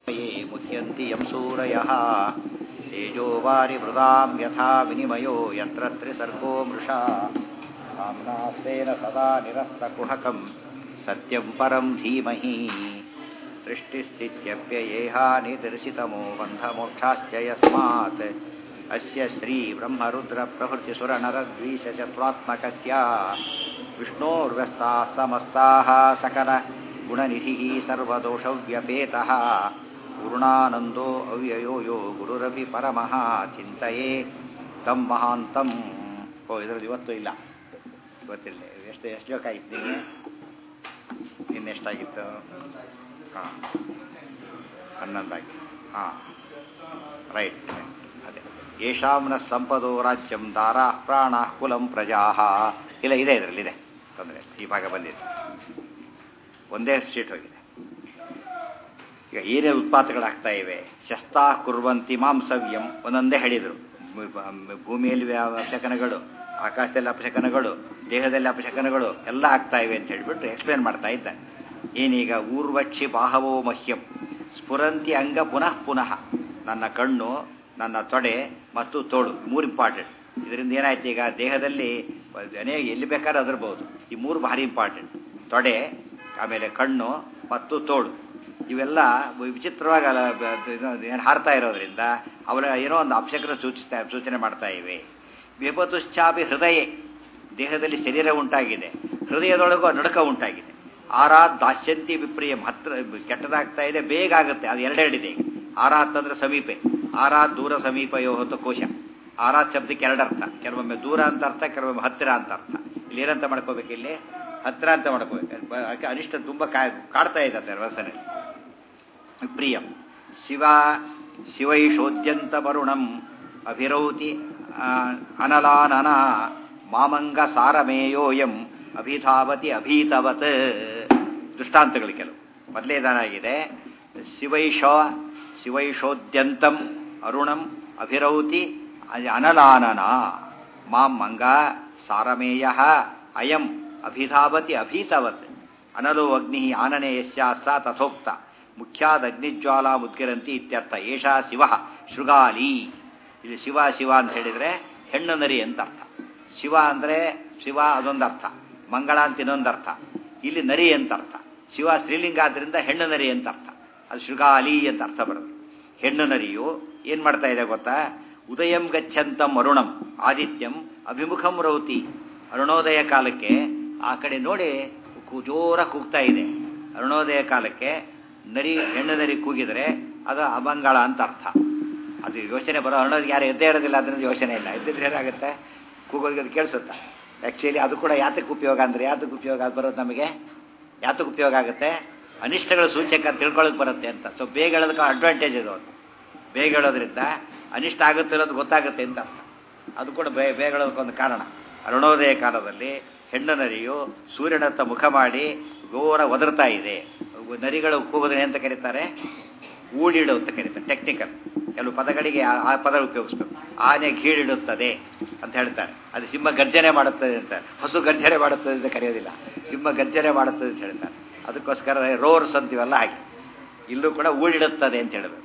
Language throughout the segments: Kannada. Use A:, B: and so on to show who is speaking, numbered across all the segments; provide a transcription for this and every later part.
A: ये मुह्यन्ति यं सूरयः तेजो वारिमृदां यथा विनिमयो यत्र त्रिसर्गो मृषा धाम्ना स्वेन सदा निरस्तकुहकं सत्यं परं धीमहि सृष्टिस्थित्यप्ययेहानिदर्शितमो बन्धमोक्षाश्च यस्मात् अस्य श्रीब्रह्मरुद्रप्रभृतिसुरनरद्वीषचत्वात्मकस्य विष्णोर्व्यस्ताः समस्ताः सकलगुणनिधिः सर्वदोषव्यपेतः पूर्णानन्दो ಅವ್ಯಯೋ ಯೋ ಗುರುರಪಿ ಪರಮಃ ಚಿಂತೆಯೇ ತಮ್ಮ ಮಹಾಂತಂ ಓ ಇದರಲ್ಲಿ ಇವತ್ತು ಇಲ್ಲ ಇವತ್ತಿಲ್ಲ ಎಷ್ಟು ಎಷ್ಟು ಬೇಕಾಗಿತ್ತು ನಿಮಗೆ ಇನ್ನೆಷ್ಟಾಗಿತ್ತು ಹಾಂ ಹನ್ನೊಂದಾಗಿ ಹಾಂ ರೈಟ್ ಅದೇ ಯೇಷಾಂನ ಸಂಪದೋ ರಾಜ್ಯಂ ದಾರಾ ಪ್ರಾಣ ಕುಲಂ ಪ್ರಜಾ ಇಲ್ಲ ಇದೆ ಇದರಲ್ಲಿ ಇದೆ ತೊಂದರೆ ಈ ಭಾಗ ಬಂದಿದೆ ಒಂದೇ ಸ್ಟೇಟ್ ಹೋಗಿದೆ ಈಗ ಏನೇ ಉತ್ಪಾತಗಳಾಗ್ತಾ ಇವೆ ಶಸ್ತಾ ಕುರ್ವಂತಿ ಮಾಂಸವ್ಯಂ ಒಂದೊಂದೇ ಹೇಳಿದರು ಭೂಮಿಯಲ್ಲಿ ಅಪಶಕನಗಳು ಆಕಾಶದಲ್ಲಿ ಅಪಶಕನಗಳು ದೇಹದಲ್ಲಿ ಅಪಶಕನಗಳು ಎಲ್ಲ ಆಗ್ತಾ ಇವೆ ಅಂತ ಹೇಳಿಬಿಟ್ಟು ಎಕ್ಸ್ಪ್ಲೇನ್ ಮಾಡ್ತಾ ಇದ್ದಾನೆ ಏನೀಗ ಊರ್ವಕ್ಷಿ ಬಾಹವೋ ಮಹ್ಯಂ ಸ್ಫುರಂತಿ ಅಂಗ ಪುನಃ ಪುನಃ ನನ್ನ ಕಣ್ಣು ನನ್ನ ತೊಡೆ ಮತ್ತು ತೋಳು ಮೂರು ಇಂಪಾರ್ಟೆಂಟ್ ಇದರಿಂದ ಏನಾಯ್ತು ಈಗ ದೇಹದಲ್ಲಿ ಅನೇಕ ಎಲ್ಲಿ ಬೇಕಾದ್ರೂ ಅದರ್ಬೋದು ಈ ಮೂರು ಭಾರಿ ಇಂಪಾರ್ಟೆಂಟ್ ತೊಡೆ ಆಮೇಲೆ ಕಣ್ಣು ಮತ್ತು ತೋಳು ಇವೆಲ್ಲ ವಿಚಿತ್ರವಾಗಿ ಏನು ಹಾರ್ತಾ ಇರೋದ್ರಿಂದ ಅವರ ಏನೋ ಒಂದು ಅಪಶಕನ ಸೂಚಿಸ್ತಾ ಸೂಚನೆ ಮಾಡ್ತಾ ಇವೆ ವಿಪತುಶ್ಚಾಪಿ ಹೃದಯ ದೇಹದಲ್ಲಿ ಶರೀರ ಉಂಟಾಗಿದೆ ಹೃದಯದೊಳಗೂ ನಡುಕ ಉಂಟಾಗಿದೆ ಆರಾತ್ ದಾಸ್ಯಂತಿ ವಿಪ್ರಿಯಂ ಹತ್ರ ಕೆಟ್ಟದಾಗ್ತಾ ಇದೆ ಬೇಗ ಆಗುತ್ತೆ ಅದು ಎರಡೆರಡಿದೆ ಈಗ ಆರಾತ್ ಅಂದ್ರೆ ಸಮೀಪೆ ಆರಾತ್ ದೂರ ಸಮೀಪಯೋ ಹೊತ್ತು ಕೋಶ ಆರಾತ್ ಶಬ್ದಕ್ಕೆ ಎರಡರ್ಥ ಕೆಲವೊಮ್ಮೆ ದೂರ ಅಂತ ಅರ್ಥ ಕೆಲವೊಮ್ಮೆ ಹತ್ತಿರ ಅಂತ ಅರ್ಥ ಇಲ್ಲಿ ಏನಂತ ಮಾಡ್ಕೋಬೇಕು ಇಲ್ಲಿ ಹತ್ತಿರ ಅಂತ ಮಾಡ್ಕೋಬೇಕು ಅನಿಷ್ಟ ತುಂಬ ಕಾಡ್ತಾ ಇದೆ ರಸನೆ ಪ್ರಿಯಂ ಶಿವ ಶಿವೈಷೋದ್ಯಂತ ವರುಣಂ ಅಭಿರೌತಿ ಅನಲಾನನ ಮಾಮಂಗ ಸಾರಮೇಯೋಯಂ ಅಭಿಧಾವತಿ ಅಭೀತವತ್ ದೃಷ್ಟಾಂತಗಳು ಕೆಲವು ಮೊದಲೇದಾನಾಗಿದೆ ಶಿವೈಷ ಶಿವೈಷೋದ್ಯಂತಂ ಅರುಣಂ ಅಭಿರೌತಿ ಅನಲಾನನ ಮಾಂ ಮಂಗ ಸಾರಮೇಯ ಅಯಂ ಅಭಿಧಾವತಿ ಅಭೀತವತ್ ಅನಲೋ ಅಗ್ನಿ ಆನನೆ ಯಸ್ಯಾಸ ತಥೋಕ್ತ ಮುಖ್ಯಾದ ಅಗ್ನಿಜ್ವಾಲಾ ಮುದ್ಗಿರಂತಿ ಇತ್ಯರ್ಥ ಏಷಾ ಶಿವ ಶೃಗಾಲಿ ಇಲ್ಲಿ ಶಿವ ಶಿವ ಅಂತ ಹೇಳಿದರೆ ಹೆಣ್ಣು ನರಿ ಅಂತ ಅರ್ಥ ಶಿವ ಅಂದರೆ ಶಿವ ಅದೊಂದು ಅರ್ಥ ಮಂಗಳ ಅಂತ ಇನ್ನೊಂದು ಅರ್ಥ ಇಲ್ಲಿ ನರಿ ಅಂತ ಅರ್ಥ ಶಿವ ಸ್ತ್ರೀಲಿಂಗ ಆದ್ದರಿಂದ ಹೆಣ್ಣು ನರಿ ಅಂತ ಅರ್ಥ ಅದು ಶೃಗಾಲಿ ಅಂತ ಅರ್ಥ ಬರೋದು ಹೆಣ್ಣು ನರಿಯು ಏನು ಮಾಡ್ತಾ ಇದೆ ಗೊತ್ತಾ ಉದಯಂ ಗಚ್ಚಂತಂ ಅರುಣಂ ಆದಿತ್ಯಂ ಅಭಿಮುಖಂ ರೌತಿ ಅರುಣೋದಯ ಕಾಲಕ್ಕೆ ಆ ಕಡೆ ನೋಡಿ ಜೋರ ಕೂಗ್ತಾ ಇದೆ ಅರುಣೋದಯ ಕಾಲಕ್ಕೆ ನರಿ ಹೆಣ್ಣು ನರಿ ಕೂಗಿದರೆ ಅದು ಅಮಂಗಳ ಅಂತ ಅರ್ಥ ಅದು ಯೋಚನೆ ಬರೋ ಅರುಣೋದಯ ಯಾರು ಎದ್ದೇ ಇರೋದಿಲ್ಲ ಅದರಿಂದ ಯೋಚನೆ ಇಲ್ಲ ಎದ್ದಿದ್ರೆ ಏನಾಗುತ್ತೆ ಕೂಗೋದು ಅದು ಕೇಳಿಸುತ್ತಾ ಆ್ಯಕ್ಚುಲಿ ಅದು ಕೂಡ ಯಾತಕ್ಕೆ ಉಪಯೋಗ ಅಂದರೆ ಯಾತಕ್ಕೆ ಉಪಯೋಗ ಬರೋದು ನಮಗೆ ಯಾತಕ್ಕೆ ಉಪಯೋಗ ಆಗುತ್ತೆ ಅನಿಷ್ಟಗಳ ಸೂಚಕ ತಿಳ್ಕೊಳ್ಳೋಕೆ ಬರುತ್ತೆ ಅಂತ ಸೊ ಬೇಗ ಹೇಳೋದಕ್ಕೆ ಅಡ್ವಾಂಟೇಜ್ ಇದು ಅದು ಬೇಗ ಹೇಳೋದ್ರಿಂದ ಅನಿಷ್ಟ ಆಗುತ್ತೆ ಅನ್ನೋದು ಗೊತ್ತಾಗುತ್ತೆ ಅಂತ ಅರ್ಥ ಅದು ಕೂಡ ಬೇ ಬೇಗ ಹೇಳೋದಕ್ಕೊಂದು ಕಾರಣ ಅರುಣೋದಯ ಕಾಲದಲ್ಲಿ ಹೆಣ್ಣು ನರಿಯು ಸೂರ್ಯನತ್ತ ಮುಖ ಮಾಡಿ ಘೋರ ಒದರ್ತಾ ಇದೆ ನರಿಗಳು ಕೂಗೋದನ್ನ ಅಂತ ಕರೀತಾರೆ ಊಡಿಡು ಅಂತ ಕರೀತಾರೆ ಟೆಕ್ನಿಕಲ್ ಕೆಲವು ಪದಗಳಿಗೆ ಆ ಪದ ಉಪಯೋಗಿಸ್ಬೇಕು ಆನೆ ಗೀಳಿಡುತ್ತದೆ ಅಂತ ಹೇಳ್ತಾರೆ ಅದು ಸಿಂಹ ಗರ್ಜನೆ ಮಾಡುತ್ತದೆ ಅಂತಾರೆ ಹಸು ಗರ್ಜನೆ ಮಾಡುತ್ತದೆ ಅಂತ ಕರೆಯೋದಿಲ್ಲ ಸಿಂಹ ಗರ್ಜನೆ ಮಾಡುತ್ತದೆ ಅಂತ ಹೇಳ್ತಾರೆ ಅದಕ್ಕೋಸ್ಕರ ರೋರ್ಸ್ ಅಂತೀವಲ್ಲ ಹಾಗೆ ಇಲ್ಲೂ ಕೂಡ ಊಡಿಡುತ್ತದೆ ಅಂತ ಹೇಳಬೇಕು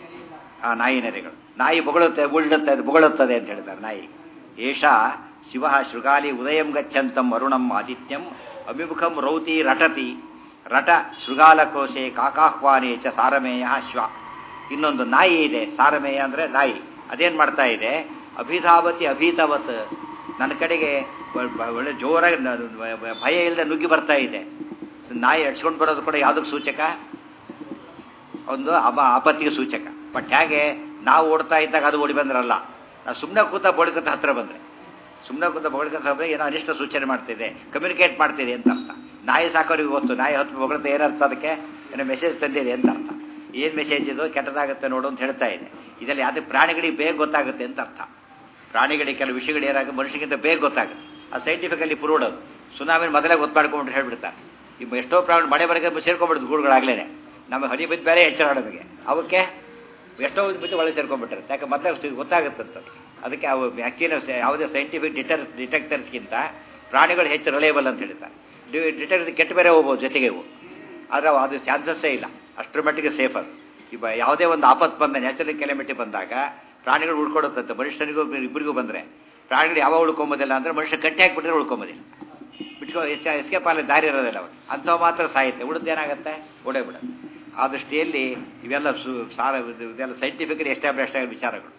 A: ಆ ನಾಯಿ ನರಿಗಳು ನಾಯಿ ಬೊಗಳುತ್ತೆ ಊಡಿಡುತ್ತದೆ ಬೊಗಳುತ್ತದೆ ಅಂತ ಹೇಳ್ತಾರೆ ನಾಯಿ ಏಷ ಶಿವ ಶೃಗಾಲಿ ಉದಯಂ ಗಚ್ಚಂತಂ ಅರುಣಂ ಆದಿತ್ಯಂ ಅಭಿಮುಖಂ ರೌತಿ ರಟತಿ ರಟ ಶೃಗಾಲಕೋಶೆ ಕಾಕಾಹ್ವಾನೇ ಚ ಸಾರಮೇಯ ಶ್ವ ಇನ್ನೊಂದು ನಾಯಿ ಇದೆ ಸಾರಮೇಯ ಅಂದರೆ ನಾಯಿ ಅದೇನು ಮಾಡ್ತಾ ಇದೆ ಅಭಿಧಾವತಿ ಅಭೀತವತ್ ನನ್ನ ಕಡೆಗೆ ಒಳ್ಳೆ ಜೋರಾಗಿ ಭಯ ಇಲ್ಲದೆ ನುಗ್ಗಿ ಬರ್ತಾ ಇದೆ ನಾಯಿ ಅಡ್ಸ್ಕೊಂಡು ಬರೋದು ಕೂಡ ಯಾವುದಕ್ಕೆ ಸೂಚಕ ಒಂದು ಅಪ ಆಪತ್ತಿಗೆ ಸೂಚಕ ಬಟ್ ಹೇಗೆ ನಾವು ಓಡ್ತಾ ಇದ್ದಾಗ ಅದು ಓಡಿ ಬಂದ್ರಲ್ಲ ನಾವು ಸುಮ್ಮನೆ ಕೂತ ಬೋಳಿಕತ ಹತ್ರ ಬಂದರೆ ಸುಮ್ಮನೆ ಕೂತ ಬೋಳಿಕತ ಹತ್ರ ಏನೋ ಅನಿಷ್ಟ ಸೂಚನೆ ಮಾಡ್ತಿದೆ ಕಮ್ಯುನಿಕೇಟ್ ಮಾಡ್ತಿದೆ ಅಂತ ಅರ್ಥ ನಾಯಿ ಸಾಕೋರಿಗೆ ಗೊತ್ತು ನಾಯಿ ಹೊತ್ತು ಬೊಗಳತ ಏನರ್ಥ ಅದಕ್ಕೆ ಏನೋ ಮೆಸೇಜ್ ತಂದಿದೆ ಅಂತ ಅರ್ಥ ಏನು ಮೆಸೇಜ್ ಇದು ಕೆಟ್ಟದಾಗುತ್ತೆ ನೋಡು ಅಂತ ಹೇಳ್ತಾ ಇದೆ ಇದರಲ್ಲಿ ಯಾವುದೇ ಪ್ರಾಣಿಗಳಿಗೆ ಬೇಗ ಗೊತ್ತಾಗುತ್ತೆ ಅಂತ ಅರ್ಥ ಪ್ರಾಣಿಗಳಿಗೆ ಕೆಲವು ವಿಷಯಗಳು ಏನಾಗುತ್ತೆ ಮನುಷ್ಯಗಿಂತ ಬೇಗ ಗೊತ್ತಾಗುತ್ತೆ ಅದು ಸೈಂಟಿಫಿಕಲಿ ಪ್ರೂವ್ಡ್ ಅದು ಸುನಾಮಿನ ಮೊದಲೇ ಗೊತ್ತು ಮಾಡ್ಕೊಂಡು ಹೇಳ್ಬಿಡ್ತಾರೆ ಈಗ ಎಷ್ಟೋ ಪ್ರಾಣಿ ಮಳೆ ಬರಗೆ ಸೇರ್ಕೊಂಡ್ಬಿಡುದು ಗೂಡುಗಳಾಗಲೇ ನಮ್ಮ ಹನಿ ಬಿದ್ದು ಬೇರೆ ಹೆಚ್ಚಳ ನಮಗೆ ಅವಕ್ಕೆ ಎಷ್ಟೋ ಬಿದ್ದು ಒಳಗೆ ಸೇರ್ಕೊಂಡ್ಬಿಟ್ರೆ ಯಾಕೆ ಮೊದಲೇ ಗೊತ್ತಾಗುತ್ತಂತ ಅದಕ್ಕೆ ಅವು ಆ್ಯಕ್ಚುಲಿ ಯಾವುದೇ ಸೈಂಟಿಫಿಕ್ ಡಿಟರ್ ಡಿಟೆಕ್ಟರ್ಸ್ಗಿಂತ ಪ್ರಾಣಿಗಳು ಹೆಚ್ಚು ರಿಲೇಬಲ್ ಅಂತ ಹೇಳ್ತಾರೆ ಡಿಟೆಕ್ಟರ್ ಕೆಟ್ಟ ಬೇರೆ ಹೋಗ್ಬೋದು ಜೊತೆಗೆ ಇವು ಆದರೆ ಅದು ಚಾನ್ಸಸ್ಸೇ ಇಲ್ಲ ಅಷ್ಟರ ಮಟ್ಟಿಗೆ ಸೇಫ್ ಅದು ಇವ ಯಾವುದೇ ಒಂದು ಆಪತ್ತು ಬಂದ ನ್ಯಾಚುರಲ್ ಕೆಲೆಮಿಟಿ ಬಂದಾಗ ಪ್ರಾಣಿಗಳು ಉಳ್ಕೊಡುತ್ತಂತೆ ಮನುಷ್ಯನಿಗೂ ಇಬ್ಬರಿಗೂ ಬಂದರೆ ಪ್ರಾಣಿಗಳು ಯಾವಾಗ ಉಳ್ಕೊಂಬೋದಿಲ್ಲ ಅಂದರೆ ಮನುಷ್ಯ ಕಟ್ಟಿ ಹಾಕಿಬಿಟ್ರೆ ಉಳ್ಕೊಂಬೋದಿಲ್ಲ ಬಿಟ್ಕೊ ಹೆಚ್ಚ ಎಸ್ಕೇಪ್ ಆಗಲಿ ದಾರಿ ಇರೋದಿಲ್ಲ ಅವತ್ತು ಅಂಥವು ಮಾತ್ರ ಸಾಯುತ್ತೆ ಉಳಿದೇನಾಗತ್ತೆ ಓಡೇ ಬಿಡುತ್ತೆ ಆ ದೃಷ್ಟಿಯಲ್ಲಿ ಇವೆಲ್ಲ ಸು ಸಾರ ಇದು- ಇದೆಲ್ಲ ಸೈಂಟಿಫಿಕಲಿ ಎಸ್ಟಾಬ್ಲಿಷ್ ಆಗಿರೋ ವಿಚಾರಗಳು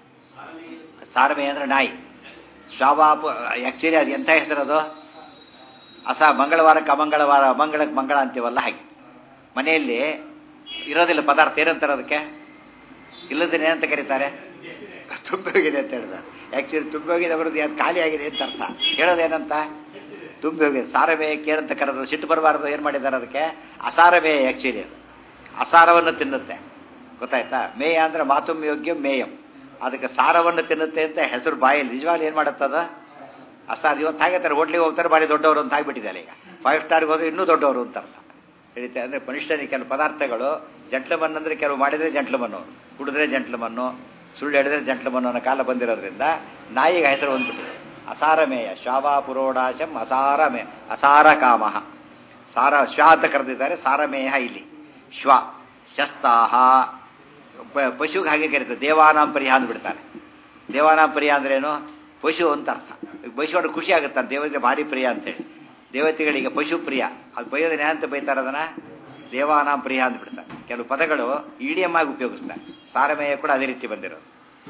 A: ಸಾರಮೆ ಅಂದರೆ ನಾಯಿ ಶಾವಾಪ ಆ್ಯಕ್ಚುಲಿ ಅದು ಎಂಥ ಹೆಸರದು ಅಸ ಮಂಗಳವಾರಕ್ಕೆ ಅಮಂಗಳವಾರ ಅಮಂಗಳಕ್ಕೆ ಮಂಗಳ ಅಂತೀವಲ್ಲ ಹಾಗೆ ಮನೆಯಲ್ಲಿ ಇರೋದಿಲ್ಲ ಪದಾರ್ಥ ಏನಂತಾರೆ ಅದಕ್ಕೆ ಇಲ್ಲದ್ರೆ ಏನಂತ ಕರೀತಾರೆ ತುಂಬೋಗಿದೆ ಅಂತ ಹೇಳಿದ್ದಾರೆ ಆ್ಯಕ್ಚುಲಿ ತುಂಬೋಗಿದೆ ಬರೋದು ಅದು ಖಾಲಿ ಆಗಿದೆ ಅಂತ ಅರ್ಥ ಹೇಳೋದೇನಂತ ತುಂಬಿ ಹೋಗಿದೆ ಸಾರವೇ ಕೇಳಂತ ಕರೆದ್ರು ಸಿಟ್ಟು ಬರಬಾರ್ದು ಏನು ಮಾಡಿದ್ದಾರೆ ಅದಕ್ಕೆ ಅಸಾರವೇ ಆ್ಯಕ್ಚುಲಿ ಅದು ಅಸಾರವನ್ನು ತಿನ್ನುತ್ತೆ ಗೊತ್ತಾಯ್ತಾ ಮೇಯ ಅಂದರೆ ಮಾತುಮ್ ಯೋಗ್ಯ ಮೇಯಂ ಅದಕ್ಕೆ ಸಾರವನ್ನು ತಿನ್ನುತ್ತೆ ಅಂತ ಹೆಸರು ಬಾಯಲ್ಲಿ ನಿಜವಾಗ್ಲೂ ಏನು ಮಾಡುತ್ತದ ಅಸಾರ ಇವತ್ತು ಹಾಗೆ ಹೋಟ್ಲಿಗೆ ಹೋಗ್ತಾರೆ ಭಾರಿ ದೊಡ್ಡವರು ಅಂತ ಆಗಿಬಿಟ್ಟಿದ್ದಾರೆ ಈಗ ಫೈವ್ ಸ್ಟಾರ್ಗೆ ಹೋದ್ರೆ ಇನ್ನೂ ದೊಡ್ಡವರು ಅಂತ ಅರ್ಥ ಹೇಳಿತೆ ಅಂದರೆ ಮನುಷ್ಯನಿಗೆ ಕೆಲವು ಪದಾರ್ಥಗಳು ಜಂಟ್ಲಮನ್ ಅಂದರೆ ಕೆಲವು ಮಾಡಿದರೆ ಜಂಟ್ಲಮನ್ನು ಕುಡಿದ್ರೆ ಜಂಟ್ಲಮನ್ನು ಸುಳ್ಳು ಹೇಳಿದ್ರೆ ಜಂಟ್ಲಮನ್ನು ಅನ್ನೋ ಕಾಲ ಬಂದಿರೋದ್ರಿಂದ ನಾಯಿಗೆ ಹೆಸರು ಬಂದ್ಬಿಟ್ಟಿದೆ ಅಸಾರಮೇಯ ಶಾವಾ ಪುರೋಡಾಶಂ ಅಸಾರಮೇ ಅಸಾರ ಕಾಮಃ ಸಾರ ಶ್ವ ಅಂತ ಕರೆದಿದ್ದಾರೆ ಸಾರಮೇಯ ಇಲ್ಲಿ ಶ್ವ ಶಸ್ತಾಹ ಪ- ಪಶುಗೆ ಹಾಗೆ ಕರೀತಾರೆ ದೇವಾನಾಂ ಪರಿಹ ಅಂದ್ಬಿಡ್ತಾರೆ ದೇವಾನಾಂ ಪ್ರಿಯ ಅಂದ್ರೇನು ಪಶು ಅಂತ ಅರ್ಥ ಪಶು ಅಂದ್ರೆ ಖುಷಿ ಆಗುತ್ತೆ ದೇವತೆ ಭಾರಿ ಪ್ರಿಯ ಅಂತೇಳಿ ದೇವತೆಗಳಿಗೆ ಪಶು ಪ್ರಿಯ ಅದು ಬೈಯೋದನ್ನ ಏನಂತ ಬೈತಾರೆ ಅದನ್ನ ದೇವಾನಾಂ ಪ್ರಿಯ ಅಂದ್ಬಿಡ್ತಾರೆ ಕೆಲವು ಪದಗಳು ಇಡಿಯಮ್ ಆಗಿ ಉಪಯೋಗಿಸ್ತಾರೆ ಸಾರಮೇಯ ಕೂಡ ಅದೇ ರೀತಿ ಬಂದಿರೋದು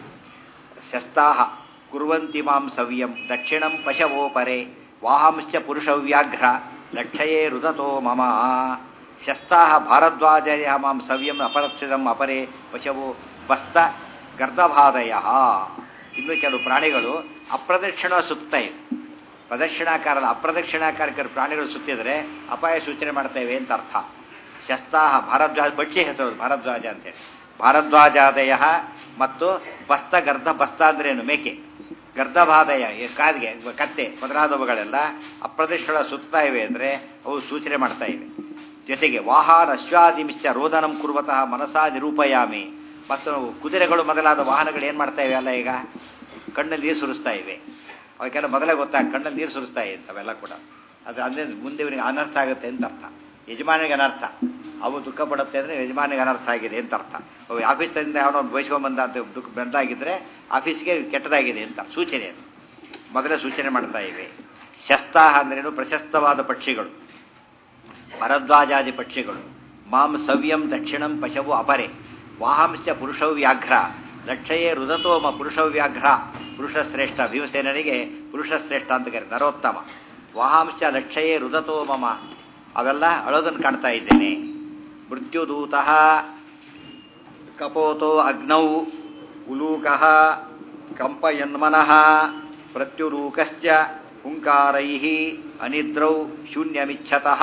A: ಶಸ್ತಾಹ ಕುರ್ವಂತಿ ಮಾಂ ಸವ್ಯಂ ದಕ್ಷಿಣಂ ಪಶವೋ ಪರೆ ವಾಹಂಶ್ಚ ಪುರುಷವ್ಯಾಘ್ರ ಲಕ್ಷಯೇ ರುದತೋ ಮಮ ಶಸ್ತಾಹ ಭಾರದ್ವಾಜಯ ಮಾಂ ಸವ್ಯಂ ಅಪರಕ್ಷಿತಂ ಅಪರೆ ಪಶವೋ ಬಸ್ತ ಗರ್ಧಭಾದಯ ಇನ್ನು ಕೆಲವು ಪ್ರಾಣಿಗಳು ಅಪ್ರದಕ್ಷಿಣ ಸುತ್ತ ಇದೆ ಪ್ರದಕ್ಷಿಣಾಕಾರ ಅಲ್ಲ, ಅಪ್ರದಕ್ಷಿಣಾಕಾರಕ್ಕೆ ಪ್ರಾಣಿಗಳು ಸುತ್ತಿದ್ರೆ ಅಪಾಯ ಸೂಚನೆ ಮಾಡ್ತೇವೆ ಅಂತ ಅರ್ಥ ಶಸ್ತಾಹ ಭಾರದ್ವಾಜ ಪಕ್ಷಿ ಹೆಸರು ಭಾರದ್ವಾಜ ಅಂತೇಳಿ ಭಾರದ್ವಾಜಾದಯ ಮತ್ತು ಬಸ್ತ ಗರ್ಧ ಬಸ್ತ ಅಂದ್ರೇನು ಮೇಕೆ ಗರ್ಧಭಾದಯ ಈ ಕಾದಿಗೆ ಕತ್ತೆ ಮೊದಲಾದವುಗಳೆಲ್ಲ ಅಪ್ರದಕ್ಷಿಣ ಸುತ್ತಾ ಇವೆ ಅಂದರೆ ಅವು ಸೂಚನೆ ಮಾಡ್ತಾ ಇವೆ ಜೊತೆಗೆ ವಾಹನ ಅಶ್ವಾದಿಮಿಶ್ಚ ರೋದನಂ ಕುರುವತಃ ಮನಸಾ ನಿರೂಪಯಾಮಿ ಮತ್ತು ಕುದುರೆಗಳು ಮೊದಲಾದ ವಾಹನಗಳು ಏನು ಮಾಡ್ತಾ ಇವೆ ಅಲ್ಲ ಈಗ ಕಣ್ಣಲ್ಲಿ ನೀರು ಸುರಿಸ್ತಾ ಇವೆ ಅವಕ್ಕೆಲ್ಲ ಮೊದಲೇ ಗೊತ್ತಾಗ ಕಣ್ಣಲ್ಲಿ ನೀರು ಸುರಿಸ್ತಾ ಇದೆ ಅವೆಲ್ಲ ಕೂಡ ಅದು ಅಂದರೆ ಮುಂದೆ ಇವನಿಗೆ ಅನರ್ಥ ಆಗುತ್ತೆ ಅಂತ ಅರ್ಥ ಯಜಮಾನಿಗೆ ಅನರ್ಥ ಅವು ದುಃಖ ಪಡುತ್ತೆ ಅಂದರೆ ಯಜಮಾನಿಗೆ ಅನರ್ಥ ಆಗಿದೆ ಅಂತ ಅರ್ಥ ಅವು ಆಫೀಸಿಂದ ಯಾವನೋ ಬಯಸ್ಕೊಂಬಂದ ಅಂತ ದುಃಖ ಬಂದಾಗಿದ್ದರೆ ಆಫೀಸ್ಗೆ ಕೆಟ್ಟದಾಗಿದೆ ಅಂತ ಸೂಚನೆ ಅದು ಮೊದಲೇ ಸೂಚನೆ ಮಾಡ್ತಾ ಇವೆ ಶಸ್ತಾಹ ಅಂದ್ರೇನು ಪ್ರಶಸ್ತವಾದ ಪಕ್ಷಿಗಳು ಭರದ್ವಾಜಾದಿ ಪಕ್ಷಿಗಳು ಮಾಂ ಸವ್ಯಂ ದಕ್ಷಿಣಂ ಪಶವು ಅಪರೆ ವಾಹಂಶ್ಚ ಪುರುಷೌ ವ್ಯಾಘ್ರ ಲಕ್ಷಯೇ ರುದತೋಮ ಪುರುಷೌ ವ್ಯಾಘ್ರ ಪುರುಷ ಶ್ರೇಷ್ಠ ಭೀಮಸೇನನಿಗೆ ಪುರುಷ ಶ್ರೇಷ್ಠ ಅಂತ ಕರೀತಾರೆ ನರೋತ್ತಮ ವಾಹಾಂಶ ಲಕ್ಷಯೇ ರುದತೋ ಮಮ ಅವೆಲ್ಲ ಅಳೋದನ್ನು ಕಾಣ್ತಾ ಇದ್ದೇನೆ ಮೃತ್ಯುದೂತ ಕಪೋತೋ ಅಗ್ನೌ ಉಲೂಕಃ ಕಂಪಯನ್ಮನಃ ಪ್ರತ್ಯುರೂಕಶ್ಚ ಹುಂಕಾರೈ ಅನಿದ್ರೌ ಶೂನ್ಯಮಿಚ್ಛತಃ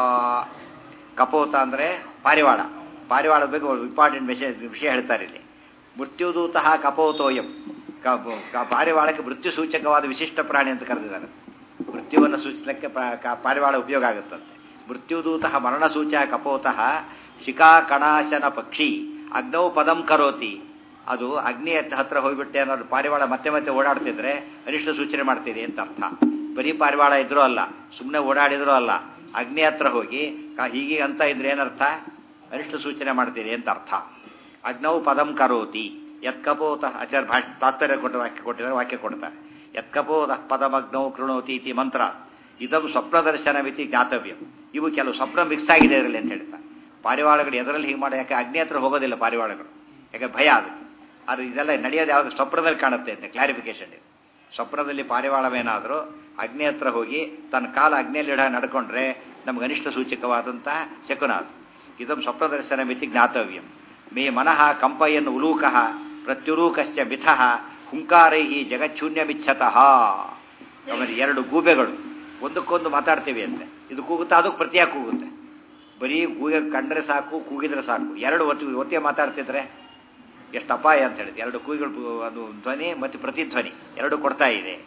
A: ಕಪೋತ ಅಂದರೆ ಪಾರಿವಾಳ ಪಾರಿವಾಳದ ಬಗ್ಗೆ ಒಂದು ಇಂಪಾರ್ಟೆಂಟ್ ವಿಷಯ ವಿಷಯ ಹೇಳ್ತಾರೆ ಇಲ್ಲಿ ಮೃತ್ಯುದೂತ ಕಪೋತೋಯಂ ಕ- ಕ- ಪಾರಿವಾಳಕ್ಕೆ ಮೃತ್ಯು ಸೂಚಕವಾದ ವಿಶಿಷ್ಟ ಪ್ರಾಣಿ ಅಂತ ಕರೆದಿದ್ದಾರೆ ಮೃತ್ಯುವನ್ನು ಸೂಚಿಸಲಿಕ್ಕೆ ಪ- ಕ- ಪಾರಿವಾಳ ಉಪಯೋಗ ಆಗುತ್ತಂತೆ ಮೃತ್ಯುದೂತ ಮರಣಸೂಚ ಕಪೋತಃ ಶಿಖಾ ಕಣಾಶನ ಪಕ್ಷಿ ಅಗ್ನೌ ಪದಂ ಕರೋತಿ ಅದು ಅಗ್ನಿ ಹತ್ತ- ಹತ್ರ ಹೋಗ್ಬಿಟ್ಟೆ ಅನ್ನೋದು ಪಾರಿವಾಳ ಮತ್ತೆ ಮತ್ತೆ ಓಡಾಡ್ತಿದ್ರೆ ಅನಿಷ್ಟ ಸೂಚನೆ ಮಾಡ್ತಿದೆ ಅಂತ ಅರ್ಥ ಬರೀ ಪಾರಿವಾಳ ಇದ್ರೂ ಅಲ್ಲ ಸುಮ್ಮನೆ ಓಡಾಡಿದ್ರೂ ಅಲ್ಲ ಅಗ್ನಿ ಹತ್ರ ಹೋಗಿ ಕ- ಹೀಗೆ ಅಂತ ಇದ್ರೆ ಏನರ್ಥ ಅನಿಷ್ಟ ಸೂಚನೆ ಮಾಡ್ತಿದೆ ಅಂತ ಅರ್ಥ ಅಗ್ನೌ ಪದಂ ಕರೋತಿ ಯತ್ಕಪೋತ ಆಚಾರ ಭಾಷ ತಾತ್ಪರ್ಯ ಕೊಟ್ಟ ವಾಕ್ಯ ಕೊಟ್ಟಿದ್ದಾರೆ ವಾಕ್ಯ ಕೊಡ್ತಾರೆ ಯತ್ಕಪೋತ ಪದಮಗ್ನೌ ಕೃಣೋತಿ ಇತಿ ಮಂತ್ರ ಇದಂ ಸ್ವಪ್ನದರ್ಶನವಿತಿ ಜ್ಞಾತವ್ಯ ಇವು ಕೆಲವು ಸ್ವಪ್ನ ಮಿಕ್ಸ್ ಆಗಿದೆ ಇದರಲ್ಲಿ ಅಂತ ಹೇಳ್ತಾರೆ ಪಾರಿವಾಳಗಳು ಎದರಲ್ಲಿ ಹೀಗೆ ಮಾಡಿ ಯಾಕೆ ಅಗ್ನಿ ಹತ್ರ ಹೋಗೋದಿಲ್ಲ ಪಾರಿವಾಳಗಳು ಯಾಕೆ ಭಯ ಅದಕ್ಕೆ ಆದರೆ ಇದೆಲ್ಲ ನಡೆಯೋದು ಯಾವುದು ಸ್ವಪ್ನದಲ್ಲಿ ಕಾಣುತ್ತೆ ಅಂತ ಕ್ಲಾರಿಫಿಕೇಶನ್ ಇದೆ ಸ್ವಪ್ನದಲ್ಲಿ ಪಾರಿವಾಳವೇನಾದರೂ ಅಗ್ನಿ ಹತ್ರ ಹೋಗಿ ತನ್ನ ಕಾಲ ಅಗ್ನಿಯಲ್ಲಿ ಇಡ ನಡ್ಕೊಂಡ್ರೆ ನಮ್ಗೆ ಅನಿಷ್ಟ ಸೂಚಕವಾದಂತಹ ಶಕುನ ಅದು ಇದಂ ಸ್ವಪ್ನದರ್ಶನ ಮಿತಿ ಜ್ಞಾತವ್ಯಂ ಮೇ ಮನಃ ಕಂಪಯನ್ ಉಲೂಕಃ ಪ್ರತ್ಯುರೂಕಶ್ಚ ಮಿಥಃ ಹುಂಕಾರೈ ಜಗಚ್ಛೂನ್ಯಮಿಚ್ಛತಃ ಆಮೇಲೆ ಎರಡು ಗೂಬೆಗಳು ಒಂದಕ್ಕೊಂದು ಮಾತಾಡ್ತೀವಿ ಅಂತೆ ಇದು ಕೂಗುತ್ತಾ ಅದಕ್ಕೆ ಪ್ರತಿಯಾಗಿ ಕೂಗುತ್ತೆ ಬರೀ ಕೂಗ ಕಂಡ್ರೆ ಸಾಕು ಕೂಗಿದ್ರೆ ಸಾಕು ಎರಡು ಒತ್ತು ಒತ್ತಿಗೆ ಮಾತಾಡ್ತಿದ್ರೆ ಎಷ್ಟು ಅಪಾಯ ಅಂತ ಹೇಳಿದೆ ಎರಡು ಕೂಗಿಗಳು ಅದು ಧ್ವನಿ ಮತ್ತು ಪ್ರತಿಧ್ವನಿ ಎರಡು ಕೊಡ್ತಾ ಇದೆ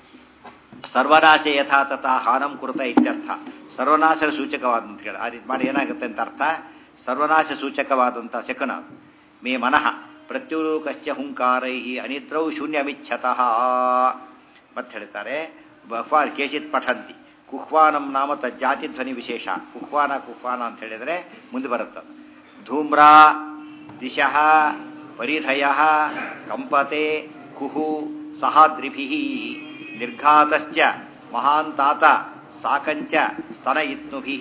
A: ಸರ್ವನಾಶ ಯಥಾ ತಥಾ ಹಾನಂ ಕುರುತ ಇತ್ಯರ್ಥ ಸರ್ವನಾಶ ಸೂಚಕವಾದಂತ ಹೇಳಿ ಆ ರೀತಿ ಮಾಡಿ ಏನಾಗುತ್ತೆ ಅಂತ ಅರ್ಥ ಸರ್ವನಾಶ ಸೂಚಕವಾದಂಥ ಶಕನ ಅದು. ಮೇ ಮನಃ ಪ್ರತ್ಯುರೂಕಶ್ಚ ಹುಂಕಾರೈ ಅನಿದ್ರೌ ಶೂನ್ಯಮಿಚ್ಛತಃ ಮತ್ತೆ ಹೇಳ್ತಾರೆ ಬಫಾರ್ ಕೇಚಿತ್ ಪಠಂತಿ ಕುಹ್ವಾನಂ ನಾಮ ತಜ್ಜಾತಿ ಧ್ವನಿ ವಿಶೇಷ ಕುಹ್ವಾನ ಕುಹ್ವಾನ ಅಂತ ಹೇಳಿದರೆ ಮುಂದೆ ಬರುತ್ತೆ ಧೂಮ್ರಾ ದಿಶಃ ಪರಿಧಯ ಕಂಪತೆ ಕುಹು ಸಹಾದ್ರಿಭಿ ನಿರ್ಘಾತಶ್ಚ ಮಹಾಂತಾತ ಸಾಕಂಚ ಸ್ತನಯಿತ್ನುಭಿ